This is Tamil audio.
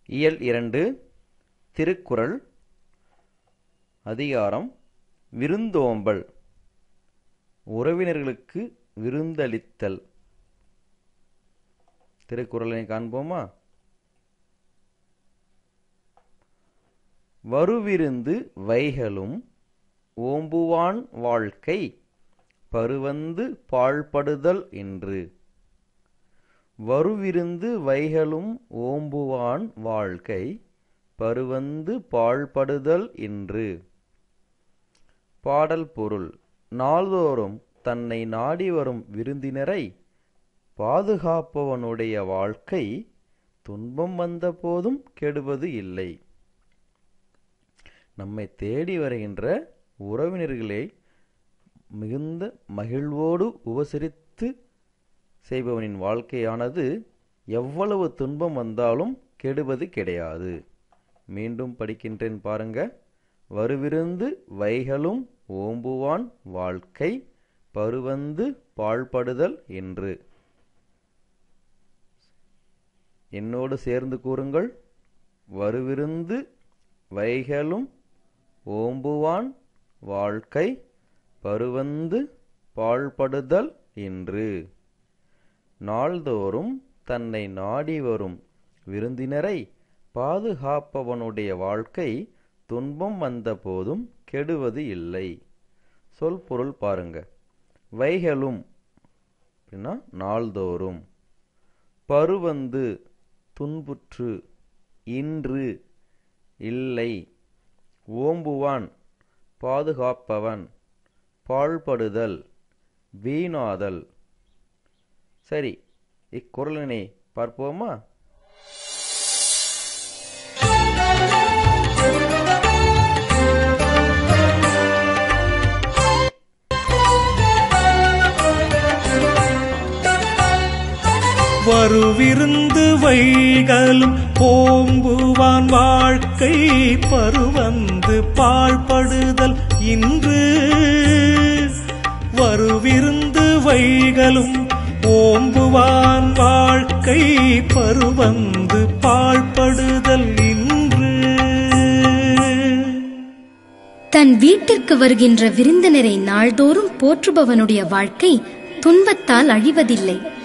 இயல் இரண்டு திருக்குறள் அதிகாரம் விருந்தோம்பல் உறவினர்களுக்கு விருந்தளித்தல் திருக்குறளை காண்போமா வருவிருந்து வைகளும் ஓம்புவான் வாழ்க்கை பருவந்து பாழ்படுதல் என்று வருவிருந்து வைகளும் ஓம்புவான் வாழ்க்கை பருவந்து பாழ்படுதல் என்று பாடல் பொருள் நாள்தோறும் தன்னை நாடி வரும் விருந்தினரை பாதுகாப்பவனுடைய வாழ்க்கை துன்பம் வந்த போதும் கெடுவது இல்லை நம்மை தேடி வருகின்ற உறவினர்களை மிகுந்த மகிழ்வோடு உபசரித்து செய்பவனின் வாழ்க்கையானது எவ்வளவு துன்பம் வந்தாலும் கெடுவது கிடையாது மீண்டும் படிக்கின்றேன் பாருங்க வருவிருந்து வைகளும் ஓம்புவான் வாழ்க்கை பருவந்து பாழ்படுதல் என்று என்னோடு சேர்ந்து கூறுங்கள் வருவிருந்து வைகளும் ஓம்புவான் வாழ்க்கை பருவந்து பாழ்படுதல் என்று நாள்தோறும் தன்னை நாடி வரும் விருந்தினரை பாதுகாப்பவனுடைய வாழ்க்கை துன்பம் வந்த போதும் கெடுவது இல்லை சொல் பொருள் பாருங்க வைகளும் அப்படின்னா நாள்தோறும் பருவந்து துன்புற்று இன்று இல்லை ஓம்புவான் பாதுகாப்பவன் பாழ்படுதல் வீணாதல் சரி இக்குறளினை பார்ப்போமா வருவிருந்து வைகளும் ஓம்புவான் வாழ்க்கை பருவந்து பாழ்படுதல் இன்று வருவிருந்து வைகளும் ஓம்புவான் வாழ்க்கை பருவந்து பாழ்படுதல் இன்று தன் வீட்டிற்கு வருகின்ற விருந்தினரை நாள்தோறும் போற்றுபவனுடைய வாழ்க்கை துன்பத்தால் அழிவதில்லை